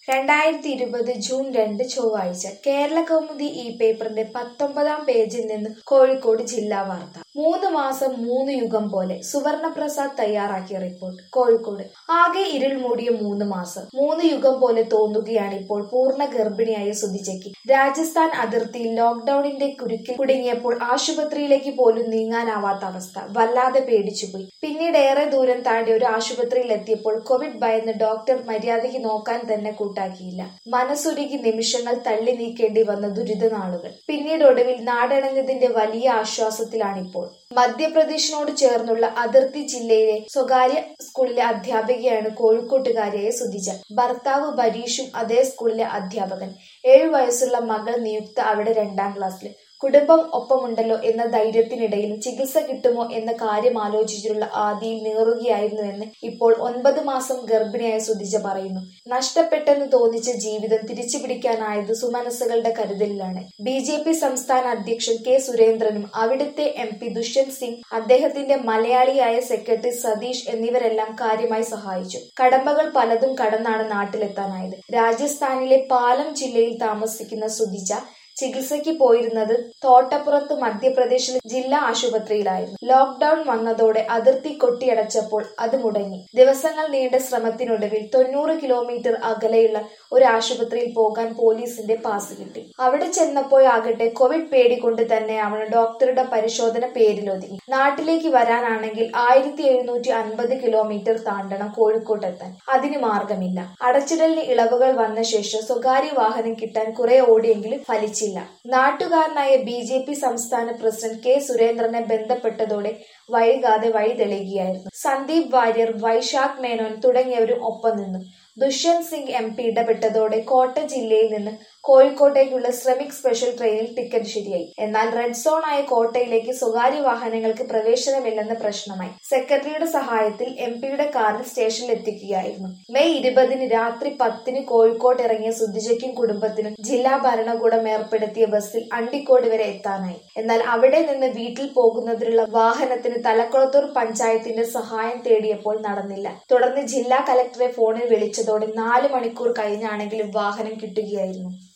രണ്ടായിരത്തി ഇരുപത് ജൂൺ രണ്ട് ചൊവ്വാഴ്ച കേരള കൗമുദി ഈ പേപ്പറിന്റെ പത്തൊമ്പതാം പേജിൽ നിന്ന് കോഴിക്കോട് ജില്ലാ വാർത്ത മൂന്ന് മാസം മൂന്ന് യുഗം പോലെ സുവർണ പ്രസാദ് തയ്യാറാക്കിയ റിപ്പോർട്ട് കോഴിക്കോട് ആകെ ഇരുൾ മൂടിയ മൂന്ന് മാസം മൂന്ന് യുഗം പോലെ തോന്നുകയാണ് ഇപ്പോൾ പൂർണ്ണ ഗർഭിണിയായ സുധിജയ്ക്ക് രാജസ്ഥാൻ അതിർത്തിയിൽ ലോക്ഡൌണിന്റെ കുരുക്കിൽ കുടുങ്ങിയപ്പോൾ ആശുപത്രിയിലേക്ക് പോലും നീങ്ങാനാവാത്ത അവസ്ഥ വല്ലാതെ പേടിച്ചുപോയി പിന്നീട് ഏറെ ദൂരം താണ്ടി ഒരു ആശുപത്രിയിൽ എത്തിയപ്പോൾ കോവിഡ് ഭയന്ന് ഡോക്ടർ മര്യാദയ്ക്ക് നോക്കാൻ തന്നെ കൂട്ടാക്കിയില്ല മനസ്സുരുകി നിമിഷങ്ങൾ തള്ളി നീക്കേണ്ടി വന്ന ദുരിത നാളുകൾ പിന്നീട് ഒടുവിൽ നാടണഞ്ഞതിന്റെ വലിയ ആശ്വാസത്തിലാണിപ്പോൾ മധ്യപ്രദേശിനോട് ചേർന്നുള്ള അതിർത്തി ജില്ലയിലെ സ്വകാര്യ സ്കൂളിലെ അധ്യാപികയാണ് കോഴിക്കോട്ടുകാരിയായ സുധിജ ഭർത്താവ് ബരീഷും അതേ സ്കൂളിലെ അധ്യാപകൻ ഏഴു വയസ്സുള്ള മകൾ നിയുക്ത അവിടെ രണ്ടാം ക്ലാസ്സിൽ കുടുംബം ഒപ്പമുണ്ടല്ലോ എന്ന ധൈര്യത്തിനിടയിലും ചികിത്സ കിട്ടുമോ എന്ന കാര്യം ആലോചിച്ചിട്ടുള്ള ആദിയിൽ നീറുകയായിരുന്നുവെന്ന് ഇപ്പോൾ ഒൻപത് മാസം ഗർഭിണിയായ സുധിജ പറയുന്നു നഷ്ടപ്പെട്ടെന്ന് തോന്നിച്ച ജീവിതം തിരിച്ചു പിടിക്കാനായത് സുമനസ്സുകളുടെ കരുതലിലാണ് ബി ജെ പി സംസ്ഥാന അധ്യക്ഷൻ കെ സുരേന്ദ്രനും അവിടുത്തെ എം പി ദുഷ്യന്ത് സിംഗ് അദ്ദേഹത്തിന്റെ മലയാളിയായ സെക്രട്ടറി സതീഷ് എന്നിവരെല്ലാം കാര്യമായി സഹായിച്ചു കടമ്പകൾ പലതും കടന്നാണ് നാട്ടിലെത്താനായത് രാജസ്ഥാനിലെ പാലം ജില്ലയിൽ താമസിക്കുന്ന സുധിജ ചികിത്സയ്ക്ക് പോയിരുന്നത് തോട്ടപ്പുറത്ത് മധ്യപ്രദേശിലെ ജില്ലാ ആശുപത്രിയിലായിരുന്നു ലോക്ഡൌൺ വന്നതോടെ അതിർത്തി കൊട്ടിയടച്ചപ്പോൾ അത് മുടങ്ങി ദിവസങ്ങൾ നീണ്ട ശ്രമത്തിനൊടുവിൽ തൊണ്ണൂറ് കിലോമീറ്റർ അകലെയുള്ള ഒരു ആശുപത്രിയിൽ പോകാൻ പോലീസിന്റെ പാസ് കിട്ടി അവിടെ ചെന്നപ്പോഴാകട്ടെ കോവിഡ് പേടികൊണ്ട് തന്നെയാണ് ഡോക്ടറുടെ പരിശോധന പേരിലൊതുങ്ങി നാട്ടിലേക്ക് വരാനാണെങ്കിൽ ആയിരത്തി എഴുന്നൂറ്റി അൻപത് കിലോമീറ്റർ താണ്ടണം കോഴിക്കോട്ടെത്താൻ അതിന് മാർഗമില്ല അടച്ചിടലിന് ഇളവുകൾ വന്ന ശേഷം സ്വകാര്യ വാഹനം കിട്ടാൻ കുറെ ഓടിയെങ്കിലും ഫലിച്ചില്ല നാട്ടുകാരനായ ബി ജെ പി സംസ്ഥാന പ്രസിഡന്റ് കെ സുരേന്ദ്രനെ ബന്ധപ്പെട്ടതോടെ വൈകാതെ വഴി തെളിയുകയായിരുന്നു സന്ദീപ് വാര്യർ വൈശാഖ് മേനോൻ തുടങ്ങിയവരും ഒപ്പം നിന്നു ദുഷ്യന്ത് സിംഗ് എം പി ഇടപെട്ടതോടെ കോട്ടയം ജില്ലയിൽ നിന്ന് കോഴിക്കോട്ടേക്കുള്ള ശ്രമിക് സ്പെഷ്യൽ ട്രെയിനിൽ ടിക്കറ്റ് ശരിയായി എന്നാൽ റെഡ് സോൺ ആയ കോട്ടയിലേക്ക് സ്വകാര്യ വാഹനങ്ങൾക്ക് പ്രവേശനമില്ലെന്ന പ്രശ്നമായി സെക്രട്ടറിയുടെ സഹായത്തിൽ എം പിയുടെ കാറിൽ സ്റ്റേഷനിൽ എത്തിക്കുകയായിരുന്നു മെയ് ഇരുപതിന് രാത്രി പത്തിന് കോഴിക്കോട്ട് ഇറങ്ങിയ സുധിജയ്ക്കും കുടുംബത്തിനും ജില്ലാ ഭരണകൂടം ഏർപ്പെടുത്തിയ ബസ്സിൽ അണ്ടിക്കോട് വരെ എത്താനായി എന്നാൽ അവിടെ നിന്ന് വീട്ടിൽ പോകുന്നതിനുള്ള വാഹനത്തിന് തലക്കുളത്തൂർ പഞ്ചായത്തിന്റെ സഹായം തേടിയപ്പോൾ നടന്നില്ല തുടർന്ന് ജില്ലാ കലക്ടറെ ഫോണിൽ വിളിച്ചതോടെ നാല് മണിക്കൂർ കഴിഞ്ഞാണെങ്കിലും വാഹനം കിട്ടുകയായിരുന്നു